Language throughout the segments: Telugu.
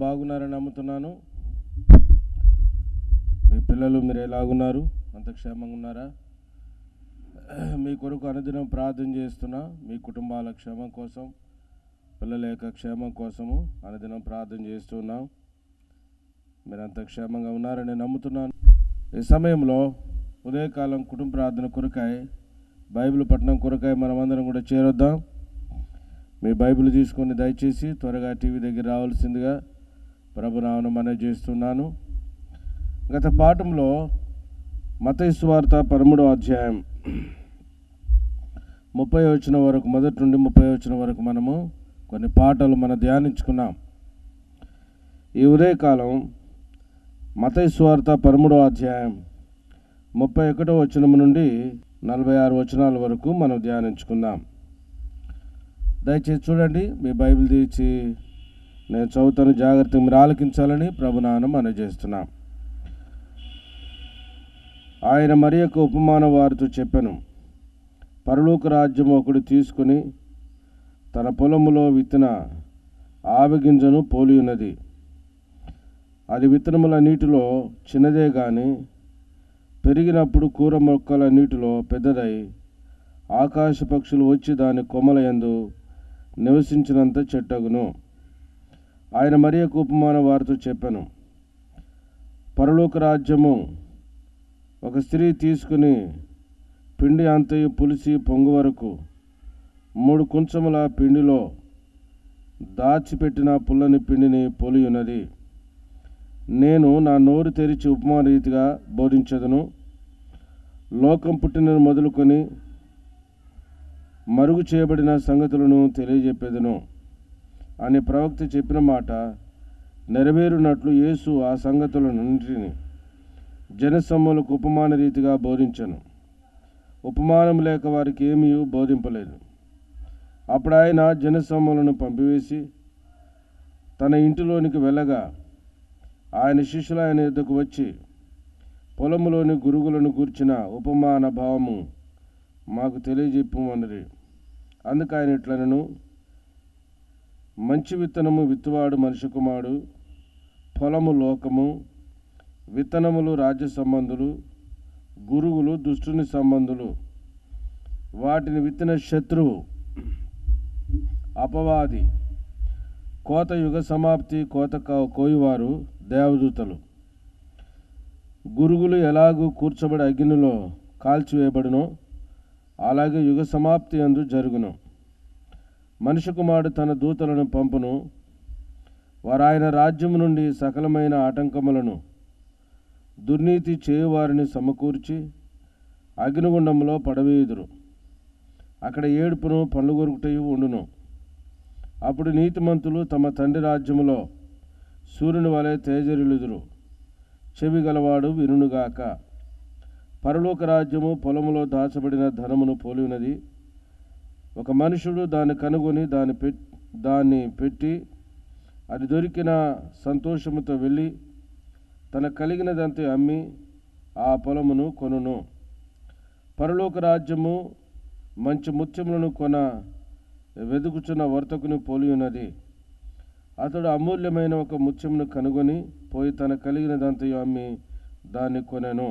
బాగున్నారని నమ్ముతున్నాను మీ పిల్లలు మీరు ఎలాగున్నారు అంత క్షేమంగా ఉన్నారా మీ కొరకు అనుదినం ప్రార్థన చేస్తున్నా మీ కుటుంబాల క్షేమం కోసం పిల్లల యొక్క క్షేమం కోసము అనుదినం ప్రార్థన చేస్తున్నాం మీరంత క్షేమంగా ఉన్నారని నమ్ముతున్నాను ఈ సమయంలో ఉదయకాలం కుటుంబ ప్రార్థన కొరకాయ బైబిల్ పట్టణం కొరకాయ మనమందరం కూడా చేరొద్దాం మీ బైబిల్ తీసుకొని దయచేసి త్వరగా టీవీ దగ్గర రావాల్సిందిగా ప్రభునామను మనవి చేస్తున్నాను గత పాఠంలో మతైసు వార్త పదమూడో అధ్యాయం ముప్పై వచ్చిన వరకు మొదటి నుండి ముప్పై వచ్చిన వరకు మనము కొన్ని పాటలు మనం ధ్యానించుకున్నాం ఈ ఉదయకాలం మతైసు వార్త పదమూడో అధ్యాయం ముప్పై ఒకటో వచనం నుండి నలభై ఆరు వచనాల వరకు మనం ధ్యానించుకుందాం దయచేసి చూడండి మీ బైబిల్ తీసి నేను చదువుతాను జాగ్రత్తగా మీరు ఆలకించాలని ప్రభునాను మనం చేస్తున్నాం ఆయన మరి యొక్క ఉపమాన వారితో చెప్పాను పరలోక రాజ్యం ఒకడు తీసుకుని తన పొలములో విత్తన ఆవగింజను పోలి ఉన్నది అది విత్తనముల నీటిలో చిన్నదే కానీ పెరిగినప్పుడు కూర మొక్కల నీటిలో పెద్దదై ఆకాశ పక్షులు వచ్చి దాని కొమ్మల యందు నివసించినంత చెట్టగును ఆయన మరి యొక్క ఉపమాన వారితో చెప్పాను పరలోక రాజ్యము ఒక స్త్రీ తీసుకుని పిండి అంతయు పులిసి పొంగు వరకు మూడు కుంచముల పిండిలో దాచిపెట్టిన పుల్లని పిండిని పొలి ఉన్నది నేను నా నోరు తెరిచి ఉపమాన రీతిగా బోధించదును లోకం పుట్టిన మొదలుకొని మరుగు చేయబడిన సంగతులను తెలియజెప్పేదను అని ప్రవక్త చెప్పిన మాట నెరవేరునట్లు యేసు ఆ సంగతులన్నింటినీ జనసమ్ములకు ఉపమాన రీతిగా బోధించను ఉపమానం లేక వారికి ఏమీ బోధింపలేదు అప్పుడు ఆయన జనసమ్ములను పంపివేసి తన ఇంటిలోనికి వెళ్ళగా ఆయన శిష్యులు ఆయన ఎద్దకు వచ్చి పొలములోని గురుగులను గూర్చిన ఉపమాన భావము మాకు తెలియజెప్పమన్నది అందుకు ఆయన ఇట్లనను మంచి విత్తనము విత్తువాడు మనిషి కుమారుడు పొలము లోకము విత్తనములు రాజ్య సంబంధులు గురుగులు దుష్టుని సంబంధులు వాటిని విత్తిన శత్రువు అపవాది కోత యుగ సమాప్తి కోత కా- కోయువారు దేవదూతలు గురుగులు ఎలాగూ కూర్చబడి అగ్నిలో కాల్చివేయబడునో అలాగే యుగ సమాప్తి అందు జరుగును మనిషి కుమారుడు తన దూతలను పంపును వారు ఆయన రాజ్యం నుండి సకలమైన ఆటంకములను దుర్నీతి చేయువారిని సమకూర్చి అగ్నిగుండంలో పడవేయుదురు అక్కడ ఏడుపును పండ్లు కొరుకుటయు ఉండును అప్పుడు నీతిమంతులు తమ తండ్రి రాజ్యములో సూర్యుని వలె తేజరిలుదురు చెవి గలవాడు వినుగాక పరలోక రాజ్యము పొలములో దాచబడిన ధనమును పోలి ఉన్నది ఒక మనుషుడు దాన్ని కనుగొని దాన్ని పెట్ దాన్ని పెట్టి అది దొరికిన సంతోషముతో వెళ్ళి తన కలిగినదంతా అమ్మి ఆ పొలమును కొనును పరలోక రాజ్యము మంచి ముత్యములను కొన వెదుకుచున్న వర్తకుని పోలి ఉన్నది అతడు అమూల్యమైన ఒక ముత్యమును కనుగొని పోయి తన కలిగినదంతయు అమ్మి దాన్ని కొనెను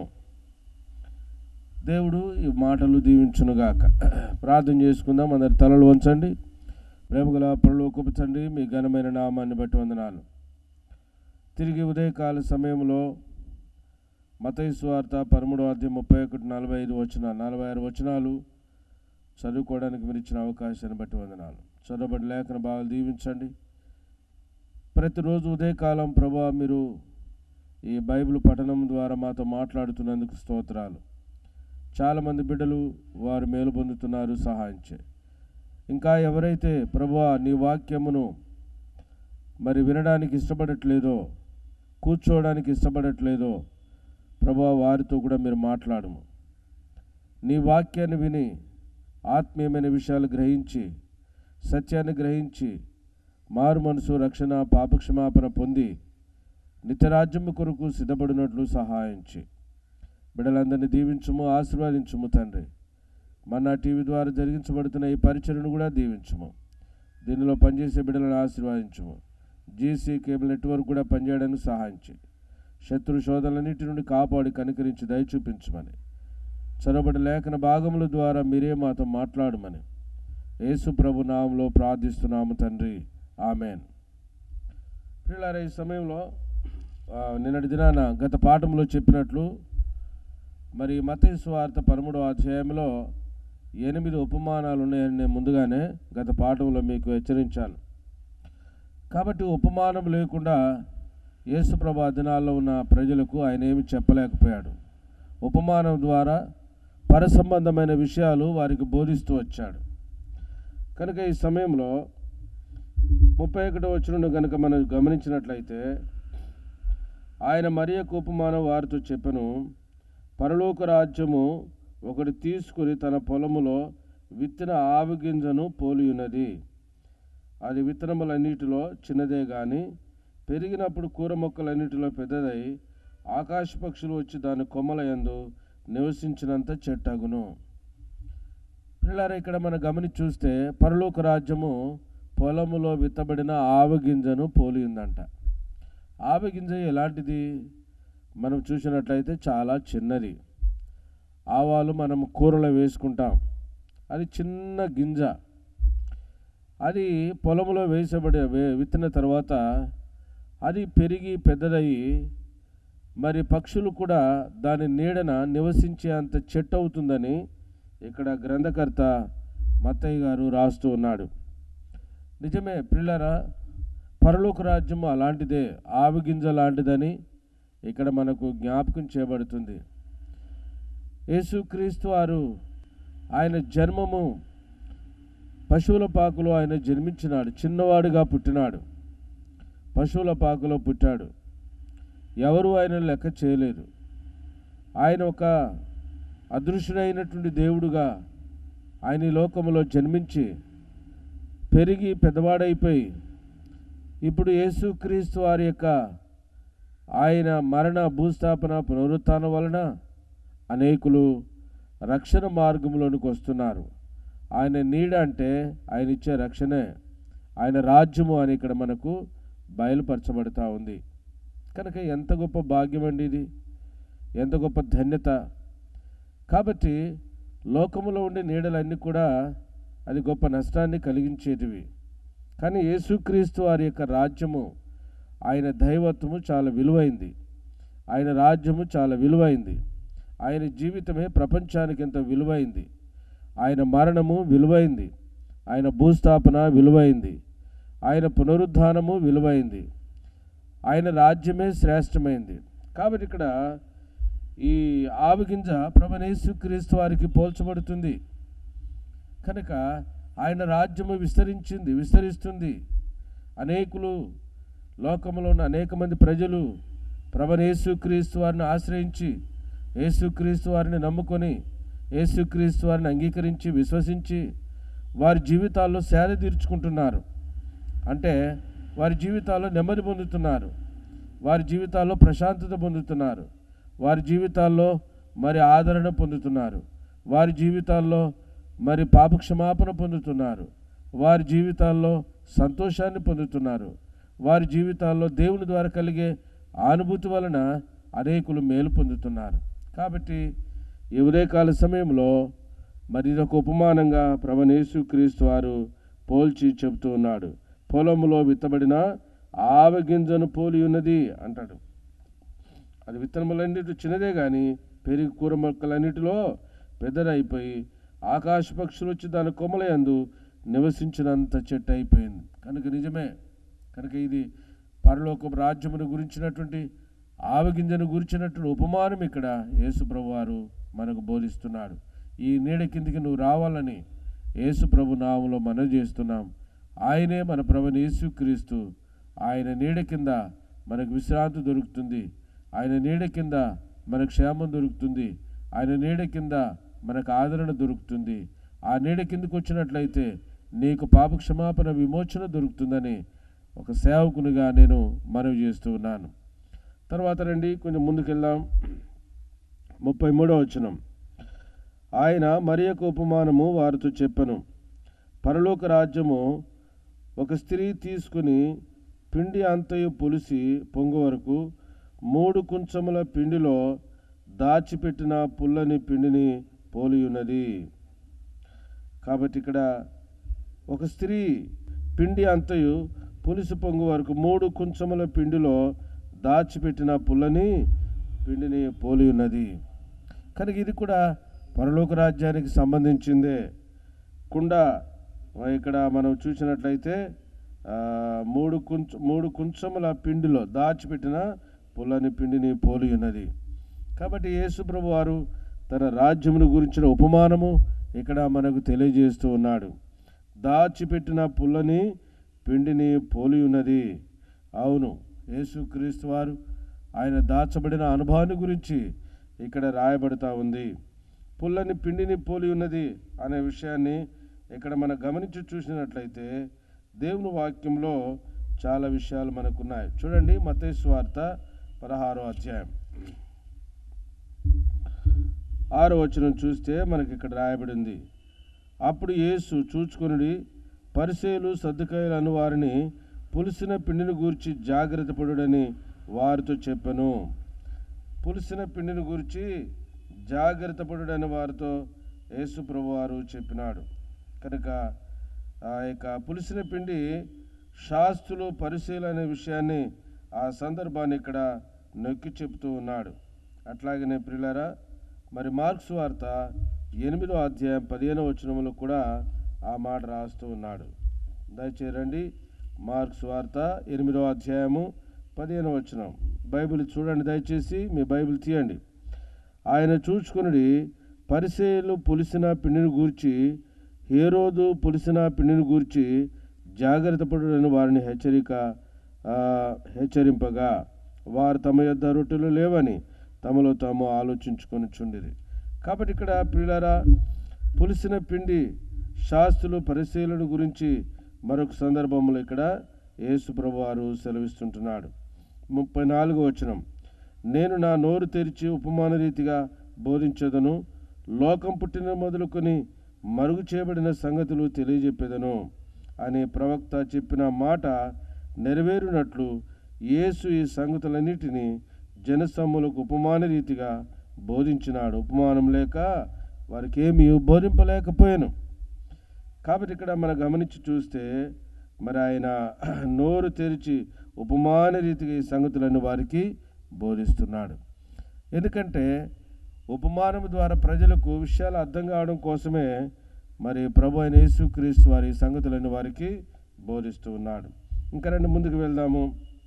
దేవుడు ఈ మాటలు దీవించునుగాక ప్రార్థన చేసుకుందాం అందరి తలలు వంచండి ప్రేమగల పరలోకపు తండ్రి మీ ఘనమైన నామాన్ని బట్టి వందనాలు తిరిగి ఉదయకాల సమయంలో మతయి స్వార్త పదమూడో అధ్యాయం ముప్పై ఒకటి నలభై ఐదు వచ్చిన నలభై ఆరు వచనాలు చదువుకోవడానికి మీరు ఇచ్చిన అవకాశాన్ని బట్టి వందనాలు చదవబడి లేఖన బాగా దీవించండి ప్రతిరోజు ఉదయకాలం ప్రభా మీరు ఈ బైబిల్ పఠనం ద్వారా మాతో మాట్లాడుతున్నందుకు స్తోత్రాలు చాలామంది బిడ్డలు వారు మేలు పొందుతున్నారు సహాయం చే ఇంకా ఎవరైతే ప్రభా నీ వాక్యమును మరి వినడానికి ఇష్టపడట్లేదో కూర్చోవడానికి ఇష్టపడట్లేదో ప్రభా వారితో కూడా మీరు మాట్లాడము నీ వాక్యాన్ని విని ఆత్మీయమైన విషయాలు గ్రహించి సత్యాన్ని గ్రహించి మారు మనసు రక్షణ పాపక్షమాపణ పొంది నిత్యరాజ్యము కొరకు సిద్ధపడినట్లు సహాయించి బిడ్డలందరినీ దీవించుము ఆశీర్వదించుము తండ్రి మన టీవీ ద్వారా జరిగించబడుతున్న ఈ పరిచయను కూడా దీవించుము దీనిలో పనిచేసే బిడ్డలను ఆశీర్వదించుము జీసీ కేబుల్ నెట్వర్క్ కూడా పనిచేయడానికి సహాయం చేయి శత్రు శోధనలన్నిటి నుండి కాపాడి కనికరించి దయ చూపించమని చొరబడి లేఖన భాగముల ద్వారా మీరే మాతో మాట్లాడమని యేసు ప్రభు నామంలో ప్రార్థిస్తున్నాము తండ్రి ఆమెన్ పిల్లల ఈ సమయంలో ఆ, నిన్నటి దినాన గత పాఠంలో చెప్పినట్లు మరి మతయి సువార్త పదమూడవ అధ్యాయంలో ఎనిమిది ఉపమానాలు ఉన్నాయని నేను ముందుగానే గత పాఠంలో మీకు హెచ్చరించాను కాబట్టి ఉపమానం లేకుండా యేసుప్రభు ఆ దినాల్లో ఉన్న ప్రజలకు ఆయన ఏమి చెప్పలేకపోయాడు ఉపమానం ద్వారా పరసంబంధమైన విషయాలు వారికి బోధిస్తూ వచ్చాడు కనుక ఈ సమయంలో ముప్పై ఒకటో వచ్చిన కనుక మనం గమనించినట్లయితే ఆయన మరి యొక్క ఉపమానం వారితో చెప్పెను పరలోక రాజ్యము ఒకటి తీసుకుని తన పొలములో విత్తన ఆవుగింజను పోలి ఉన్నది అది విత్తనములన్నిటిలో చిన్నదే గాని పెరిగినప్పుడు కూర మొక్కలన్నిటిలో పెద్దదై ఆకాశ పక్షులు వచ్చి దాని కొమ్మల యందు నివసించినంత చెట్టగును పిల్లల ఇక్కడ మనం గమనించి చూస్తే పరలోక రాజ్యము పొలములో విత్తబడిన ఆవగింజను పోలి ఉందంట ఆవగింజ ఎలాంటిది మనం చూసినట్లయితే చాలా చిన్నది ఆవాలు మనం కూరలో వేసుకుంటాం అది చిన్న గింజ అది పొలంలో వేసబడి వే- విత్తిన తర్వాత అది పెరిగి పెద్దదయ్యి మరి పక్షులు కూడా దాని నీడన నివసించే అంత చెట్టు అవుతుందని ఇక్కడ గ్రంథకర్త మత్తయ్య గారు రాస్తూ ఉన్నాడు నిజమే పిల్లరా పరలోక రాజ్యము అలాంటిదే ఆవుగింజ లాంటిదని ఇక్కడ మనకు జ్ఞాపకం చేయబడుతుంది యేసుక్రీస్తు వారు ఆయన జన్మము పశువుల పాకులో ఆయన జన్మించినాడు చిన్నవాడుగా పుట్టినాడు పశువుల పాకులో పుట్టాడు ఎవరు ఆయన లెక్క చేయలేరు ఆయన ఒక అదృశ్యుడైనటువంటి దేవుడుగా ఆయన ఈ లోకములో జన్మించి పెరిగి పెద్దవాడైపోయి ఇప్పుడు యేసుక్రీస్తు వారి యొక్క ఆయన మరణ భూస్థాపన పునరుత్థానం వలన అనేకులు రక్షణ మార్గంలోనికి వస్తున్నారు ఆయన నీడ అంటే ఆయన ఇచ్చే రక్షణే ఆయన రాజ్యము అని ఇక్కడ మనకు బయలుపరచబడతా ఉంది కనుక ఎంత గొప్ప భాగ్యం అండి ఇది ఎంత గొప్ప ధన్యత కాబట్టి లోకములో ఉండే నీడలన్నీ కూడా అది గొప్ప నష్టాన్ని కలిగించేటివి కానీ యేసుక్రీస్తు వారి యొక్క రాజ్యము ఆయన దైవత్వము చాలా విలువైంది ఆయన రాజ్యము చాలా విలువైంది ఆయన జీవితమే ప్రపంచానికి ఎంత విలువైంది ఆయన మరణము విలువైంది ఆయన భూస్థాపన విలువైంది ఆయన పునరుద్ధానము విలువైంది ఆయన రాజ్యమే శ్రేష్టమైంది కాబట్టి ఇక్కడ ఈ ఆవుగింజ ప్రభనేసుక్రీస్తు వారికి పోల్చబడుతుంది కనుక ఆయన రాజ్యము విస్తరించింది విస్తరిస్తుంది అనేకులు లోకంలో ఉన్న అనేక మంది ప్రజలు ప్రభనేసుక్రీస్తు వారిని ఆశ్రయించి యేసుక్రీస్తు వారిని నమ్ముకొని యేసుక్రీస్తు వారిని అంగీకరించి విశ్వసించి వారి జీవితాల్లో సేద తీర్చుకుంటున్నారు అంటే వారి జీవితాల్లో నెమ్మది పొందుతున్నారు వారి జీవితాల్లో ప్రశాంతత పొందుతున్నారు వారి జీవితాల్లో మరి ఆదరణ పొందుతున్నారు వారి జీవితాల్లో మరి పాప క్షమాపణ పొందుతున్నారు వారి జీవితాల్లో సంతోషాన్ని పొందుతున్నారు వారి జీవితాల్లో దేవుని ద్వారా కలిగే అనుభూతి వలన అనేకులు మేలు పొందుతున్నారు కాబట్టి ఈ ఉదయకాల సమయంలో మరి ఇదొక ఉపమానంగా ప్రభనేసు క్రీస్తు వారు పోల్చి చెబుతూ ఉన్నాడు పొలములో విత్తబడిన ఆవగింజను పోలి ఉన్నది అంటాడు అది విత్తనములన్నిటి చిన్నదే కానీ పెరిగి కూర మొక్కలన్నిటిలో పెద్దదైపోయి ఆకాశ పక్షులు వచ్చి దాని కొమ్మల యందు నివసించినంత చెట్టు అయిపోయింది కనుక నిజమే కనుక ఇది పరలోక రాజ్యమును గురించినటువంటి ఆవగింజను గురించినటువంటి ఉపమానం ఇక్కడ యేసుప్రభు వారు మనకు బోధిస్తున్నాడు ఈ నీడ కిందికి నువ్వు రావాలని యేసుప్రభు నామంలో మనవి చేస్తున్నాం ఆయనే మన ప్రభుని యేసుక్రీస్తు ఆయన నీడ కింద మనకు విశ్రాంతి దొరుకుతుంది ఆయన నీడ కింద మనకు క్షేమం దొరుకుతుంది ఆయన నీడ కింద మనకు ఆదరణ దొరుకుతుంది ఆ నీడ కిందకు వచ్చినట్లయితే నీకు పాప క్షమాపణ విమోచన దొరుకుతుందని ఒక సేవకునిగా నేను మనవి చేస్తూ ఉన్నాను తర్వాత రండి కొంచెం ముందుకెళ్దాం ముప్పై మూడో వచనం ఆయన మరి యొక్క ఉపమానము వారితో చెప్పెను పరలోక రాజ్యము ఒక స్త్రీ తీసుకుని పిండి అంతయు పులిసి పొంగు వరకు మూడు కుంచముల పిండిలో దాచిపెట్టిన పుల్లని పిండిని పోలి ఉన్నది కాబట్టి ఇక్కడ ఒక స్త్రీ పిండి అంతయు పులిసి పొంగు వరకు మూడు కుంచముల పిండిలో దాచిపెట్టిన పుల్లని పిండిని పోలి ఉన్నది కనుక ఇది కూడా పరలోక రాజ్యానికి సంబంధించిందే కుండ ఇక్కడ మనం చూసినట్లయితే ఆ, మూడు కుంచ మూడు కుంచముల పిండిలో దాచిపెట్టిన పుల్లని పిండిని పోలి ఉన్నది కాబట్టి యేసుప్రభు వారు తన రాజ్యమును గురించిన ఉపమానము ఇక్కడ మనకు తెలియజేస్తూ ఉన్నాడు దాచిపెట్టిన పుల్లని పిండిని పోలి ఉన్నది అవును యేసుక్రీస్తు వారు ఆయన దాచబడిన అనుభవాన్ని గురించి ఇక్కడ రాయబడతా ఉంది పుల్లని పిండిని పోలి ఉన్నది అనే విషయాన్ని ఇక్కడ మనం గమనించి చూసినట్లయితే దేవుని వాక్యంలో చాలా విషయాలు మనకున్నాయి చూడండి మతేసు వార్త పదహారో అధ్యాయం ఆరో వచనం చూస్తే మనకి ఇక్కడ రాయబడింది అప్పుడు యేసు చూచుకొనుడి పరిసేలు సర్దుకాయలు అను వారిని పులిసిన పిండిని గూర్చి జాగ్రత్త పడుడని వారితో చెప్పాను పులిసిన పిండిని గురించి జాగ్రత్త పడుడని వారితో యేసు ప్రభు వారు చెప్పినాడు కనుక ఆ యొక్క పులిసిన పిండి శాస్త్రులు పరిశీలన అనే విషయాన్ని ఆ సందర్భాన్ని ఇక్కడ నొక్కి చెబుతూ ఉన్నాడు అట్లాగనే ప్రియులారా మరి మార్క్స్ వార్త ఎనిమిదో అధ్యాయం పదిహేనో వచనములో కూడా ఆ మాట రాస్తూ ఉన్నాడు దయచేరండి మార్క్స్ వార్త ఎనిమిదో అధ్యాయము పదిహేనో వచనం బైబిల్ చూడండి దయచేసి మీ బైబిల్ తీయండి ఆయన చూచుకుని పరిసేలు పులిసిన పిండిని గూర్చి హేరోదు పులిసిన పిండిని గూర్చి జాగ్రత్త పడుడని వారిని హెచ్చరిక ఆ, హెచ్చరింపగా వారు తమ యొద్ద రొట్టెలు లేవని తమలో తాము ఆలోచించుకొని చుండిరి కాబట్టి ఇక్కడ ప్రియులారా పులిసిన పిండి శాస్త్రులు పరిశీలన గురించి మరొక సందర్భంలో ఇక్కడ యేసు ప్రభు వారు సెలవిస్తుంటున్నాడు ముప్పై నాలుగో వచనం నేను నా నోరు తెరిచి ఉపమాన రీతిగా బోధించదను లోకం పుట్టిన మొదలుకొని మరుగు చేయబడిన సంగతులు తెలియజెప్పేదను అనే ప్రవక్త చెప్పిన మాట నెరవేరునట్లు యేసు ఈ సంగతులన్నిటినీ జనసమ్ములకు ఉపమాన రీతిగా బోధించినాడు ఉపమానం లేక వారికి ఏమీ బోధింపలేకపోయాను కాబట్టి ఇక్కడ మనం గమనించి చూస్తే మరి ఆయన నోరు తెరిచి ఉపమాన రీతిగా ఈ సంగతులను వారికి బోధిస్తున్నాడు ఎందుకంటే ఉపమానం ద్వారా ప్రజలకు విషయాలు అర్థం కావడం కోసమే మరి ప్రభు అయిన యేసుక్రీస్తు వారి ఈ సంగతులను వారికి బోధిస్తూ ఉన్నాడు ఇంకా రెండు ముందుకు వెళ్దాము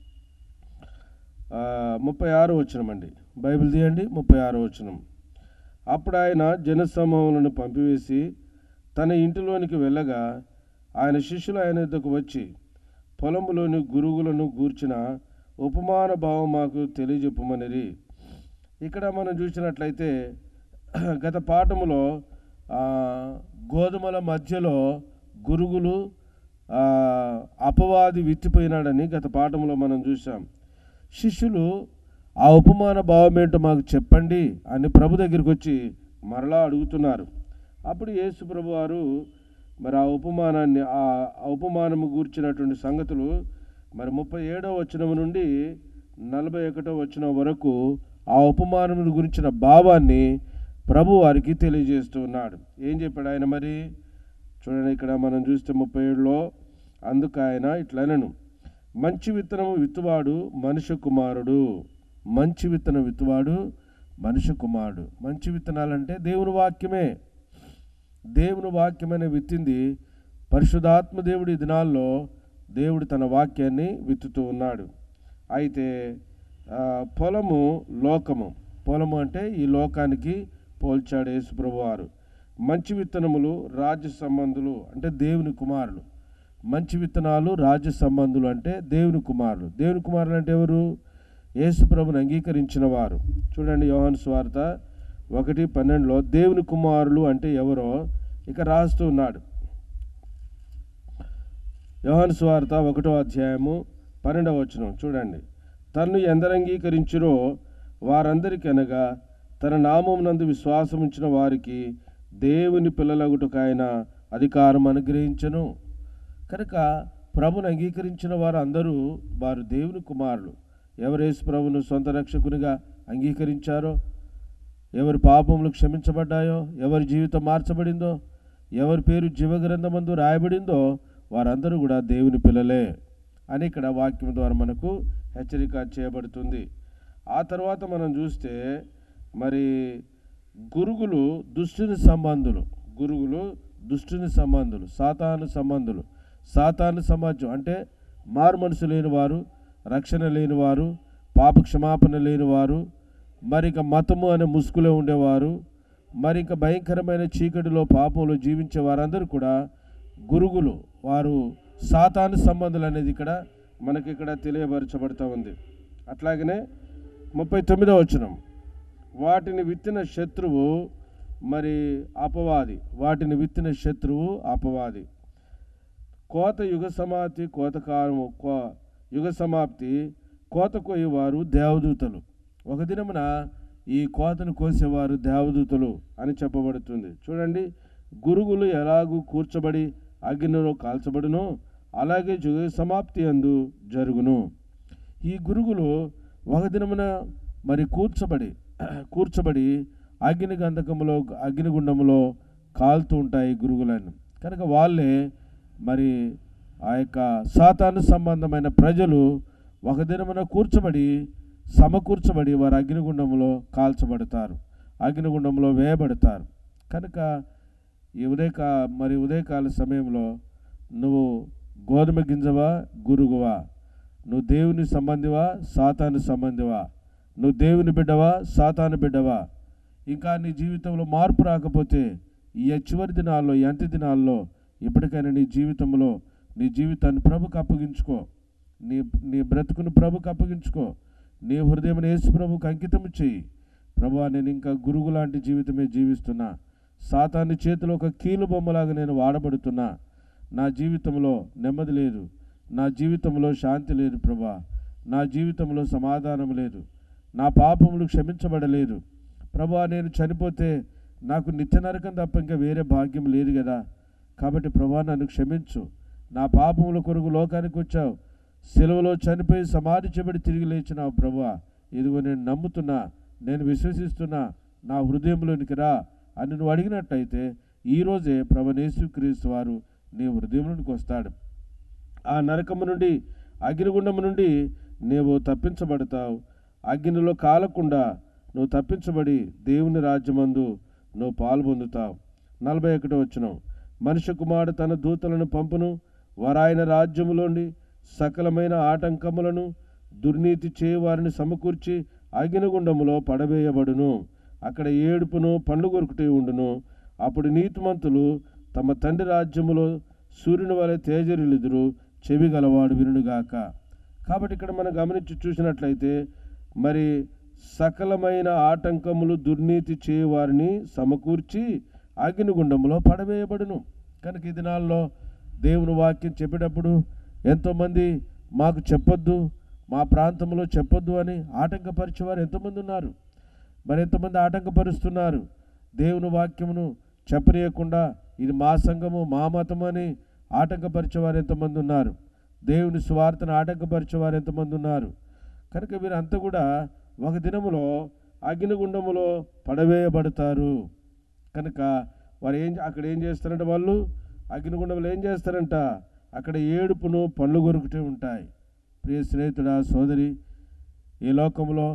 ఆ, ముప్పై ఆరో వచనం అండి బైబిల్ తీయండి ముప్పై ఆరో వచనం అప్పుడు ఆయన జనసమూహములను పంపివేసి తన ఇంటిలోనికి వెళ్ళగా ఆయన శిష్యులు ఆయన వద్దకు వచ్చి పొలములోని గురుగులను గూర్చిన ఉపమాన భావం మాకు తెలియజెప్పమనిరి ఇక్కడ మనం చూసినట్లయితే గత పాఠములో ఆ, గోధుమల మధ్యలో గురుగులు ఆ, అపవాది విత్తిపోయినాడని గత పాఠంలో మనం చూసాం శిష్యులు ఆ ఉపమాన భావం ఏంటో మాకు చెప్పండి అని ప్రభు దగ్గరికి వచ్చి మరలా అడుగుతున్నారు అప్పుడు యేసు ప్రభు వారు మరి ఆ ఉపమానాన్ని ఆ ఆ ఉపమానము గూర్చినటువంటి సంగతులు మరి ముప్పై ఏడవ వచనం నుండి నలభై ఒకటో వచనం వరకు ఆ ఉపమానము గురించిన భావాన్ని ప్రభు వారికి తెలియజేస్తూ ఉన్నాడు ఏం చెప్పాడు ఆయన మరి చూడండి ఇక్కడ మనం చూస్తే ముప్పై ఏడులో అందుకు ఆయన ఇట్లనను మంచి విత్తనము విత్తువాడు మనుష్య కుమారుడు మంచి విత్తనం విత్తువాడు మనుష్య కుమారుడు మంచి విత్తనాలంటే దేవుని వాక్యమే దేవుని వాక్యమైన విత్తింది పరిశుధాత్మ దేవుడి ఈ దినాల్లో దేవుడు తన వాక్యాన్ని విత్తుతూ ఉన్నాడు అయితే ఆ, పొలము లోకము పొలము అంటే ఈ లోకానికి పోల్చాడు యేసుప్రభు వారు మంచి విత్తనములు రాజ్య సంబంధులు అంటే దేవుని కుమారులు మంచి విత్తనాలు రాజ్య సంబంధులు అంటే దేవుని కుమారులు దేవుని కుమారులు అంటే ఎవరు యేసు ప్రభుని అంగీకరించిన వారు చూడండి యోహాను స్వార్త ఒకటి పన్నెండులో దేవుని కుమారులు అంటే ఎవరో ఇక రాస్తూ ఉన్నాడు యోహాను స్వార్త ఒకటో అధ్యాయము పన్నెండవ వచనం చూడండి తన్ను ఎందరు అంగీకరించురో వారందరికనగా తన నామమునందు విశ్వాసం ఉంచిన వారికి దేవుని పిల్లలగుటకు ఆయన అధికారం అనుగ్రహించను కనుక ప్రభుని అంగీకరించిన వారు అందరూ వారు దేవుని కుమారులు ఎవరు యేసు ప్రభును సొంత రక్షకునిగా అంగీకరించారో ఎవరి పాపములు క్షమించబడ్డాయో ఎవరి జీవితం మార్చబడిందో ఎవరి పేరు జీవగ్రంథమందు రాయబడిందో వారందరూ కూడా దేవుని పిల్లలే అని ఇక్కడ వాక్యం ద్వారా మనకు హెచ్చరిక చేయబడుతుంది ఆ తర్వాత మనం చూస్తే మరి గురుగులు దుష్టుని సంబంధులు గురుగులు దుష్టుని సంబంధులు సాతాను సంబంధులు సాతాను సమాజం అంటే మారు మనసు లేని వారు రక్షణ లేని వారు పాప క్షమాపణ లేని వారు మరి ఇక మతము అనే ముసుగులో ఉండేవారు మరి ఇంకా భయంకరమైన చీకటిలో పాపంలో జీవించే వారందరూ కూడా గురుగులు వారు సాతాను సంబంధులు అనేది ఇక్కడ మనకి ఇక్కడ తెలియపరచబడుతూ ఉంది అట్లాగనే ముప్పై తొమ్మిదో వచనం వాటిని విత్తిన శత్రువు మరి అపవాది వాటిని విత్తిన శత్రువు అపవాది కోత యుగ సమాప్తి కోతకాలము కో యుగ సమాప్తి కోత కోయేవారు దేవదూతలు ఒక దినమున ఈ కోతను కోసేవారు దేవదూతలు అని చెప్పబడుతుంది చూడండి గురుగులు ఎలాగూ కూర్చబడి అగ్నిలో కాల్చబడునో అలాగే యుగ సమాప్తి అందు జరుగును ఈ గురుగులు ఒక దినమున మరి కూర్చబడి కూర్చబడి అగ్ని గంధకములో అగ్నిగుండములో కాలుతూ ఉంటాయి గురుగులను కనుక వాళ్ళే మరి ఆ యొక్క సాతాను సంబంధమైన ప్రజలు ఒక దినమున కూర్చబడి సమకూర్చబడి వారు అగ్నిగుండంలో కాల్చబడతారు అగ్నిగుండంలో వేయబడతారు కనుక ఈ ఉదయక మరి ఉదయకాల సమయంలో నువ్వు గోధుమ గింజవా గురుగువా నువ్వు దేవుని సంబంధివా సాతాను సంబంధివా నువ్వు దేవుని బిడ్డవా సాతాను బిడ్డవా ఇంకా నీ జీవితంలో మార్పు రాకపోతే ఈ చివరి దినాల్లో ఈ అంత్య దినాల్లో ఇప్పటికైనా నీ జీవితంలో నీ జీవితాన్ని ప్రభుకు అప్పగించుకో నీ నీ బ్రతుకును ప్రభుకు అప్పగించుకో నీ హృదయం యేసు ప్రభుకు అంకితం చేయి ప్రభా నేను ఇంకా గురువు లాంటి జీవితమే జీవిస్తున్నా సాతాన్ని చేతిలో ఒక కీలు బొమ్మలాగా నేను వాడబడుతున్నా నా జీవితంలో నెమ్మది లేదు నా జీవితంలో శాంతి లేదు ప్రభా నా జీవితంలో సమాధానం లేదు నా పాపములు క్షమించబడలేదు ప్రభా నేను చనిపోతే నాకు నిత్య నరకం తప్ప ఇంకా వేరే భాగ్యం లేదు కదా కాబట్టి ప్రభా నన్ను క్షమించు నా పాపముల కొరకు లోకానికి వచ్చావు సెలవులో చనిపోయి సమాధి చెబడి తిరిగి లేచినావు ప్రభా ఇదిగో నేను నమ్ముతున్నా నేను విశ్వసిస్తున్నా నా హృదయంలోనికి రా అని నువ్వు అడిగినట్టయితే ఈరోజే ప్రభనేసు క్రీస్తు వారు నీ హృదయంలోనికి వస్తాడు ఆ నరకము నుండి అగ్నిగుండము నుండి నీవు తప్పించబడతావు అగ్నిలో కాలకుండా నువ్వు తప్పించబడి దేవుని రాజ్యమందు నువ్వు పాల్పొందుతావు నలభై ఒకటి వచ్చిన మనుష్య కుమారుడు తన దూతలను పంపును వారాయన రాజ్యములోండి సకలమైన ఆటంకములను దుర్నీతి చేయవారిని సమకూర్చి అగ్నిగుండములో పడవేయబడును అక్కడ ఏడుపును పండ్లు కొరుకుటే ఉండును అప్పుడు నీతిమంతులు తమ తండ్రి రాజ్యములో సూర్యుని వలె తేజరిలుదురు చెవి గలవాడు వినుగాక కాబట్టి ఇక్కడ మనం గమనించి చూసినట్లయితే మరి సకలమైన ఆటంకములు దుర్నీతి చేయవారిని సమకూర్చి అగ్నిగుండంలో పడవేయబడును కనుక ఈ దినాల్లో దేవుని వాక్యం చెప్పేటప్పుడు ఎంతోమంది మాకు చెప్పొద్దు మా ప్రాంతంలో చెప్పొద్దు అని ఆటంకపరిచేవారు ఎంతోమంది ఉన్నారు మరి ఎంతమంది ఆటంకపరుస్తున్నారు దేవుని వాక్యమును చెప్పనీయకుండా ఇది మా సంఘము మా మతము అని ఆటంకపరిచేవారు ఎంతమంది ఉన్నారు దేవుని స్వార్థను ఆటంకపరిచేవారు ఎంతమంది ఉన్నారు కనుక వీరంతా కూడా ఒక దినములో అగ్నిగుండములో పడవేయబడతారు కనుక వారు ఏం అక్కడ ఏం చేస్తారంటే వాళ్ళు అగ్నిగుండంలో ఏం చేస్తారంట అక్కడ ఏడుపును పళ్ళు కొరుకుతూ ఉంటాయి ప్రియ స్నేహితుడా సోదరి ఈ లోకంలో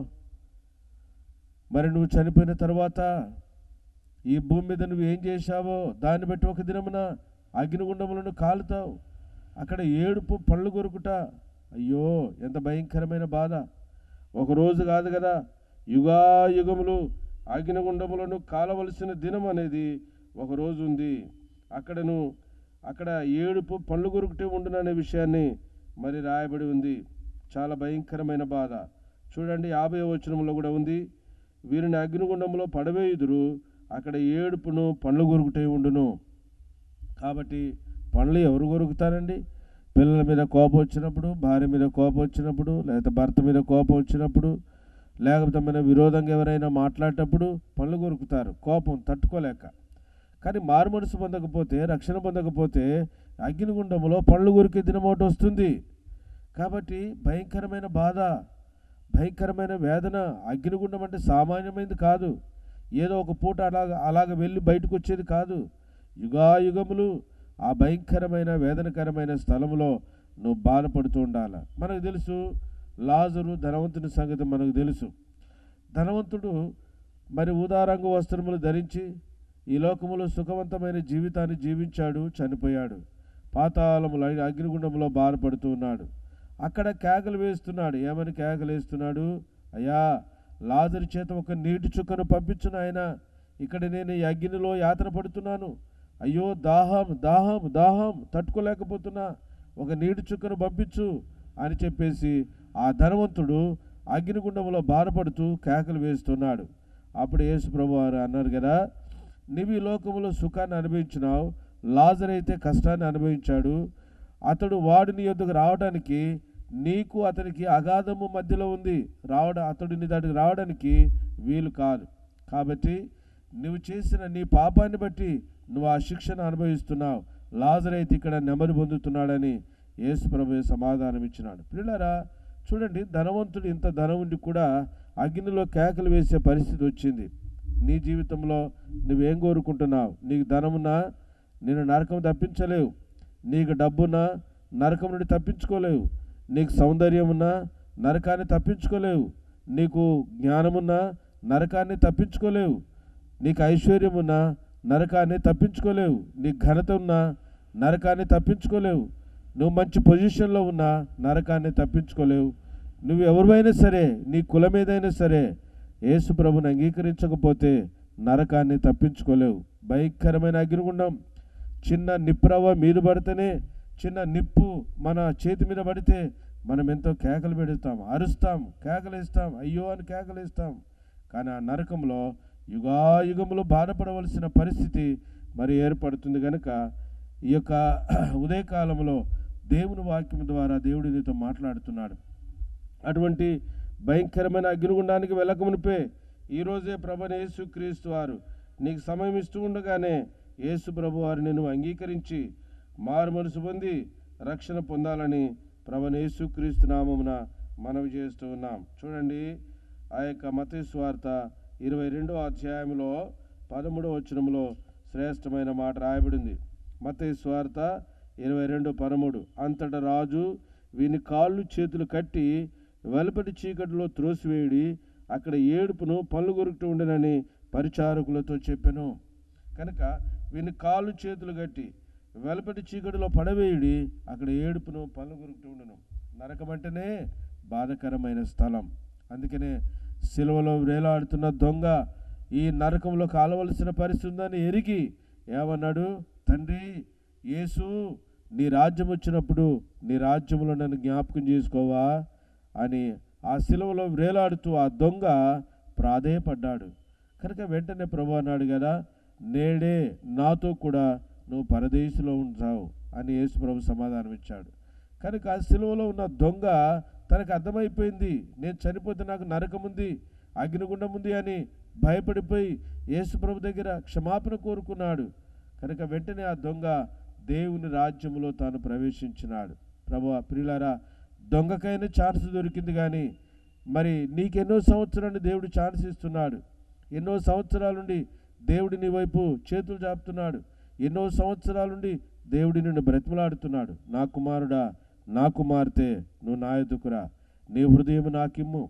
మరి నువ్వు చనిపోయిన తర్వాత ఈ భూమి మీద నువ్వు ఏం చేశావో దాన్ని బట్టి ఒక దినమున అగ్నిగుండములను కాలుతావు అక్కడ ఏడుపు పళ్ళు కొరుకుట అయ్యో ఎంత భయంకరమైన బాధ ఒక రోజు కాదు కదా యుగాయుగములు అగ్నిగుండములను కాలవలసిన దినం అనేది ఒక రోజు ఉంది అక్కడను అక్కడ ఏడుపు పళ్ళు కొరుకుటే ఉండుననే విషయాన్ని మరి రాయబడి ఉంది చాలా భయంకరమైన బాధ చూడండి యాభై వచనంలో కూడా ఉంది వీరిని అగ్నిగుండంలో పడవేయుదురు అక్కడ ఏడుపును పండ్లు కొరుకుటే ఉండును కాబట్టి పండ్లు ఎవరు కొరుకుతారండి పిల్లల మీద కోపం వచ్చినప్పుడు భార్య మీద కోపం వచ్చినప్పుడు లేకపోతే భర్త మీద కోపం వచ్చినప్పుడు లేకపోతే మన విరోధంగా ఎవరైనా మాట్లాడేటప్పుడు పనులు కొరుకుతారు కోపం తట్టుకోలేక కానీ మారు మనసు పొందకపోతే రక్షణ పొందకపోతే అగ్నిగుండంలో పళ్ళు కొరికే దినం ఒకటి వస్తుంది కాబట్టి భయంకరమైన బాధ భయంకరమైన వేదన అగ్నిగుండం అంటే సామాన్యమైనది కాదు ఏదో ఒక పూట అలాగ అలాగ వెళ్ళి బయటకు వచ్చేది కాదు యుగాయుగములు ఆ భయంకరమైన వేదనకరమైన స్థలంలో నువ్వు బాధపడుతూ ఉండాలి మనకు తెలుసు లాజరు ధనవంతుని సంగతి మనకు తెలుసు ధనవంతుడు మరి ఉదారంగ వస్త్రములు ధరించి ఈ లోకములో సుఖవంతమైన జీవితాన్ని జీవించాడు చనిపోయాడు పాతాళములు అగ్నిగుండంలో బాధపడుతూ ఉన్నాడు అక్కడ కేకలు వేస్తున్నాడు ఏమని కేకలు వేస్తున్నాడు అయ్యా లాజరు చేత ఒక నీటి చుక్కను పంపించు ఆయన ఇక్కడ నేను ఈ అగ్నిలో యాతన పడుతున్నాను అయ్యో దాహం దాహం దాహం తట్టుకోలేకపోతున్నా ఒక నీటి చుక్కను పంపించు అని చెప్పేసి ఆ ధనవంతుడు అగ్నిగుండంలో బాధపడుతూ కేకలు వేస్తున్నాడు అప్పుడు యేసు ప్రభు వారు అన్నారు కదా నీవు ఈ లోకములో సుఖాన్ని అనుభవించినావు లాజర్ అయితే కష్టాన్ని అనుభవించాడు అతడు వాడిని యొద్దకు రావడానికి నీకు అతనికి అగాధము మధ్యలో ఉంది రావడం అతడిని దాటికి రావడానికి వీలు కాదు కాబట్టి నువ్వు చేసిన నీ పాపాన్ని బట్టి నువ్వు ఆ శిక్షను అనుభవిస్తున్నావు లాజర్ అయితే ఇక్కడ నెమ్మది పొందుతున్నాడని యేసు ప్రభు సమాధానం ఇచ్చినాడు పిల్లరా చూడండి ధనవంతుడు ఇంత ధనం ఉండి కూడా అగ్నిలో కేకలు వేసే పరిస్థితి వచ్చింది నీ జీవితంలో నువ్వేం కోరుకుంటున్నావు నీకు ధనమున్నా నేను నరకం తప్పించలేవు నీకు డబ్బున్నా నరకం నుండి తప్పించుకోలేవు నీకు సౌందర్యం ఉన్నా నరకాన్ని తప్పించుకోలేవు నీకు జ్ఞానమున్నా నరకాన్ని తప్పించుకోలేవు నీకు ఐశ్వర్యం ఉన్నా నరకాన్ని తప్పించుకోలేవు నీకు ఘనత ఉన్నా నరకాన్ని తప్పించుకోలేవు నువ్వు మంచి పొజిషన్లో ఉన్నా నరకాన్ని తప్పించుకోలేవు నువ్వు ఎవరివైనా సరే నీ కులం ఏదైనా సరే యేసు ప్రభుని అంగీకరించకపోతే నరకాన్ని తప్పించుకోలేవు భయంకరమైన అగ్నిగుండం చిన్న నిప్పురవ్వ మీద పడితేనే చిన్న నిప్పు మన చేతి మీద పడితే మనం ఎంతో కేకలు పెడతాం అరుస్తాం కేకలేస్తాం అయ్యో అని కేకలేస్తాం కానీ ఆ నరకంలో యుగాయుగములు బాధపడవలసిన పరిస్థితి మరి ఏర్పడుతుంది కనుక ఈ యొక్క ఉదయకాలంలో దేవుని వాక్యం ద్వారా దేవుడు నీతో మాట్లాడుతున్నాడు అటువంటి భయంకరమైన అగ్నిగుండానికి వెళ్ళకమునిపే ఈరోజే ప్రభు యేసు క్రీస్తు వారు నీకు సమయం ఇస్తూ ఉండగానే యేసు ప్రభు వారు నేను అంగీకరించి మారు మనసు పొంది రక్షణ పొందాలని ప్రభు యేసు క్రీస్తు నామమున మనవి చేస్తూ ఉన్నాం చూడండి ఆ యొక్క మత స్వార్త ఇరవై రెండో అధ్యాయంలో పదమూడవ వచనంలో శ్రేష్టమైన మాట రాయబడింది మత స్వార్త ఇరవై రెండు పదమూడు అంతటా రాజు వీని కాళ్ళు చేతులు కట్టి వెలుపటి చీకటిలో త్రోసివేయడి అక్కడ ఏడుపును పళ్ళు కొరుకుతూ ఉండనని పరిచారకులతో చెప్పాను కనుక వీని కాళ్ళు చేతులు కట్టి వెలుపటి చీకటిలో పడవేయుడి అక్కడ ఏడుపును పళ్ళు కొరుకుతూ ఉండను నరకం అంటేనే బాధకరమైన స్థలం అందుకనే సిలువలో వేలాడుతున్న దొంగ ఈ నరకంలో కాలవలసిన పరిస్థితి ఉందని ఎరిగి ఏమన్నాడు తండ్రి యేసు నీ రాజ్యం వచ్చినప్పుడు నీ రాజ్యంలో నన్ను జ్ఞాపకం చేసుకోవా అని ఆ సిలువలో వేలాడుతూ ఆ దొంగ ప్రాధేయపడ్డాడు కనుక వెంటనే ప్రభు అన్నాడు కదా నేడే నాతో కూడా నువ్వు పరదేశంలో ఉంటావు అని యేసు ప్రభు సమాధానం ఇచ్చాడు కనుక ఆ సిలువలో ఉన్న దొంగ తనకు అర్థమైపోయింది నేను చనిపోతే నాకు నరకం ఉంది అగ్నిగుండం ఉంది అని భయపడిపోయి యేసు ప్రభు దగ్గర క్షమాపణ కోరుకున్నాడు కనుక వెంటనే ఆ దొంగ దేవుని రాజ్యములో తాను ప్రవేశించినాడు ప్రభు ప్రియులారా దొంగకైనా ఛాన్స్ దొరికింది కానీ మరి నీకెన్నో సంవత్సరాలు దేవుడు ఛాన్స్ ఇస్తున్నాడు ఎన్నో సంవత్సరాల నుండి దేవుడి నీ వైపు చేతులు చాపుతున్నాడు ఎన్నో సంవత్సరాల నుండి దేవుడి నిన్ను బ్రతిమలాడుతున్నాడు నా కుమారుడా నా కుమార్తె నువ్వు నా ఎదుకురా నీ హృదయం నాకిమ్ము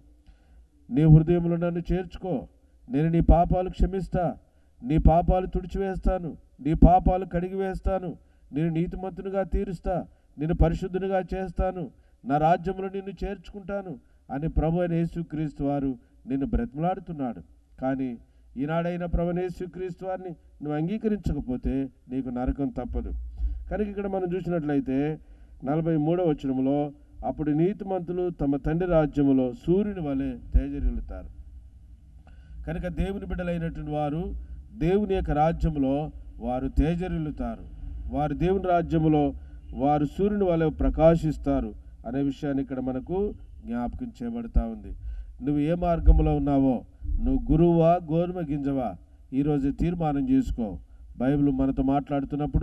నీ హృదయంలో నన్ను చేర్చుకో నేను నీ పాపాలు క్షమిస్తా నీ పాపాలు తుడిచివేస్తాను నీ పాపాలు కడిగి వేస్తాను నేను నీతిమంతునిగా తీరుస్తా నేను పరిశుద్ధునిగా చేస్తాను నా రాజ్యంలో నిన్ను చేర్చుకుంటాను అని ప్రభు అయిన యేసుక్రీస్తు వారు నిన్ను బ్రతిమలాడుతున్నాడు కానీ ఈనాడైన ప్రభు అయిన యేసుక్రీస్తు వారిని నువ్వు అంగీకరించకపోతే నీకు నరకం తప్పదు కనుక ఇక్కడ మనం చూసినట్లయితే నలభై మూడవ వచనంలో అప్పుడు నీతిమంతులు తమ తండ్రి రాజ్యములో సూర్యుని వలె తేజరిల్లుతారు కనుక దేవుని బిడ్డలైనటువంటి వారు దేవుని యొక్క రాజ్యంలో వారు తేజరిల్లుతారు వారు దేవుని రాజ్యములో వారు సూర్యుని వలె ప్రకాశిస్తారు అనే విషయాన్ని ఇక్కడ మనకు జ్ఞాపకం చేయబడతా ఉంది నువ్వు ఏ మార్గంలో ఉన్నావో నువ్వు గురువా గోధుమ గింజవా ఈరోజు తీర్మానం చేసుకో బైబిల్ మనతో మాట్లాడుతున్నప్పుడు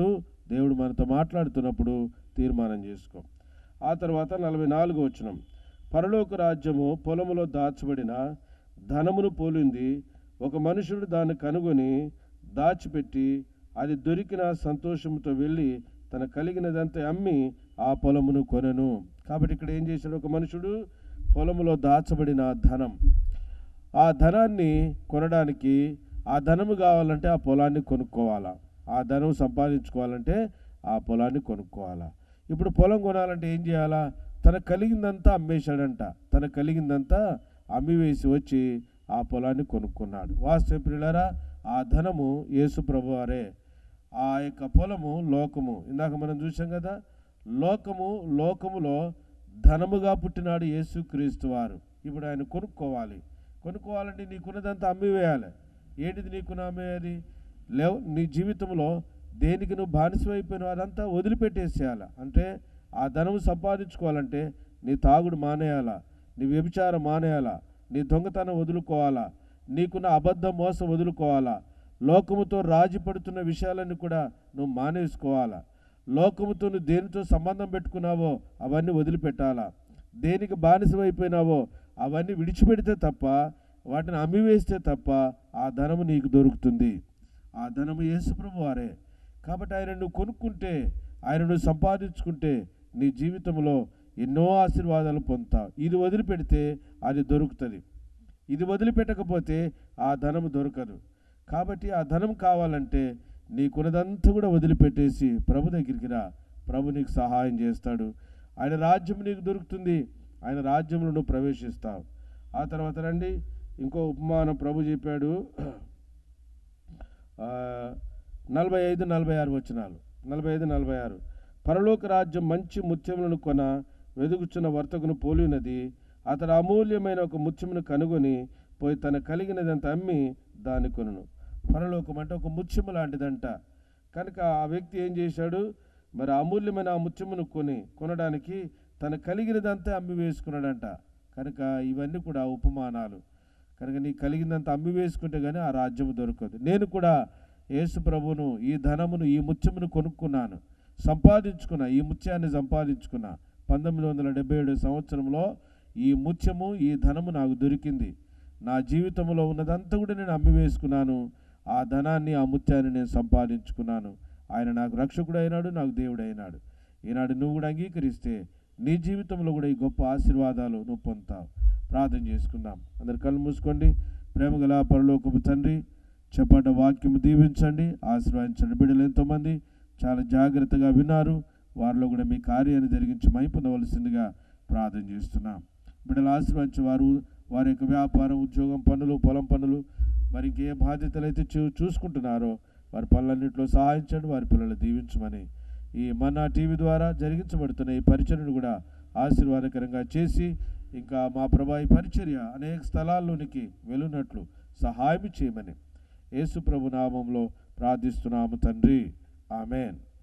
దేవుడు మనతో మాట్లాడుతున్నప్పుడు తీర్మానం చేసుకో ఆ తర్వాత నలభై నాలుగు వచనం పరలోక రాజ్యము పొలములో దాచబడిన ధనమును పోలింది ఒక మనుషుడు దాన్ని కనుగొని దాచిపెట్టి అది దొరికిన సంతోషంతో వెళ్ళి తన కలిగినదంతా అమ్మి ఆ పొలమును కొనెను కాబట్టి ఇక్కడ ఏం చేశాడు ఒక మనుషుడు పొలములో దాచబడిన ధనం ఆ ధనాన్ని కొనడానికి ఆ ధనము కావాలంటే ఆ పొలాన్ని కొనుక్కోవాలా ఆ ధనం సంపాదించుకోవాలంటే ఆ పొలాన్ని కొనుక్కోవాలా ఇప్పుడు పొలం కొనాలంటే ఏం చేయాలా తన కలిగిందంతా అమ్మేశాడంట తన కలిగిందంతా అమ్మివేసి వచ్చి ఆ పొలాన్ని కొనుక్కున్నాడు వాస్తవ ప్రియులారా ఆ ధనము యేసు ప్రభువారే ఆ యొక్క పొలము లోకము ఇందాక మనం చూసాం కదా లోకము లోకములో ధనముగా పుట్టినాడు యేసు క్రీస్తు వారు ఇప్పుడు ఆయన కొనుక్కోవాలి కొనుక్కోవాలంటే నీకున్నదంతా అమ్మివేయాలి ఏంటిది నీకున్న అమ్మేది లేవు నీ జీవితంలో దేనికి నువ్వు బానిసమైపోయినావు అదంతా వదిలిపెట్టేసేయాలి అంటే ఆ ధనము సంపాదించుకోవాలంటే నీ తాగుడు మానేయాలా నీ వ్యభిచారం మానేయాలా నీ దొంగతనం వదులుకోవాలా నీకున్న అబద్ధం మోసం వదులుకోవాలా లోకముతో రాజీ పడుతున్న విషయాలన్నీ కూడా నువ్వు మానేసుకోవాలా లోకముతో నువ్వు దేనితో సంబంధం పెట్టుకున్నావో అవన్నీ వదిలిపెట్టాలా దేనికి బానిసమైపోయినావో అవన్నీ విడిచిపెడితే తప్ప వాటిని అమ్మివేస్తే తప్ప ఆ ధనము నీకు దొరుకుతుంది ఆ ధనము యేసుప్రభు వారే కాబట్టి ఆయన నువ్వు కొనుక్కుంటే ఆయన నువ్వు సంపాదించుకుంటే నీ జీవితంలో ఎన్నో ఆశీర్వాదాలు పొందుతావు ఇది వదిలిపెడితే అది దొరుకుతుంది ఇది వదిలిపెట్టకపోతే ఆ ధనము దొరకదు కాబట్టి ఆ ధనం కావాలంటే నీకున్నదంతా కూడా వదిలిపెట్టేసి ప్రభు దగ్గరికి రా ప్రభు నీకు సహాయం చేస్తాడు ఆయన రాజ్యం నీకు దొరుకుతుంది ఆయన రాజ్యంలో నువ్వు ప్రవేశిస్తావు ఆ తర్వాత రండి ఇంకో ఉపమానం ప్రభు చెప్పాడు ఆ, నలభై ఐదు నలభై ఆరు వచనాలు నలభై ఐదు నలభై ఆరు పరలోక రాజ్యం మంచి ముత్యములను కొన వెదుగుచున్న వర్తకును పోలినది అతడు అమూల్యమైన ఒక ముత్యమును కనుగొని పోయి తన కలిగినదంతా అమ్మి దాన్ని కొనును పరలోకం అంటే ఒక ముత్యము లాంటిదంట కనుక ఆ వ్యక్తి ఏం చేశాడు మరి అమూల్యమైన ఆ ముత్యమును కొని కొనడానికి తన కలిగినదంతా అమ్మి వేసుకున్నాడంట కనుక ఇవన్నీ కూడా ఉపమానాలు కనుక నీ కలిగిందంత అమ్మి వేసుకుంటే కానీ ఆ రాజ్యము దొరకదు నేను కూడా యేసు ప్రభువును ఈ ధనమును ఈ ముత్యమును కొనుక్కున్నాను సంపాదించుకున్నా ఈ ముత్యాన్ని సంపాదించుకున్నా పంతొమ్మిది వందల డెబ్బై ఏడు సంవత్సరంలో ఈ ముత్యము ఈ ధనము నాకు దొరికింది నా జీవితంలో ఉన్నదంతా కూడా నేను అమ్మి వేసుకున్నాను ఆ ధనాన్ని ఆ ముత్యాన్ని నేను సంపాదించుకున్నాను ఆయన నాకు రక్షకుడు అయినాడు నాకు దేవుడు అయినాడు ఈనాడు నువ్వు కూడా అంగీకరిస్తే నీ జీవితంలో కూడా ఈ గొప్ప ఆశీర్వాదాలు నువ్వు పొందుతావు ప్రార్థన చేసుకుందాం అందరు కళ్ళు మూసుకోండి ప్రేమగల పరలోకపు తండ్రి చెప్పండి వాక్యము దీవించండి ఆశీర్వదించండి బిడ్డలు ఎంతోమంది చాలా జాగ్రత్తగా విన్నారు వారిలో కూడా మీ కార్యాన్ని జరిగించి మై పొందవలసిందిగా ప్రార్థన చేస్తున్నాం బిడ్డలు ఆశీర్వదించి వారు వారి యొక్క వ్యాపారం ఉద్యోగం పనులు పొలం పనులు మరి ఇంకే బాధ్యతలు అయితే చూ చూసుకుంటున్నారో వారి పనులన్నింటిలో సహాయించండి వారి పిల్లలు దీవించమని ఈ మన్నా టీవీ ద్వారా జరిగించబడుతున్న ఈ పరిచర్యను కూడా ఆశీర్వాదకరంగా చేసి ఇంకా మా ప్రభా ఈ పరిచర్య అనేక స్థలాల్లోనికి వెళ్ళున్నట్లు సహాయం చేయమని యేసు ప్రభు నామంలో ప్రార్థిస్తున్నాము తండ్రి ఆమెన్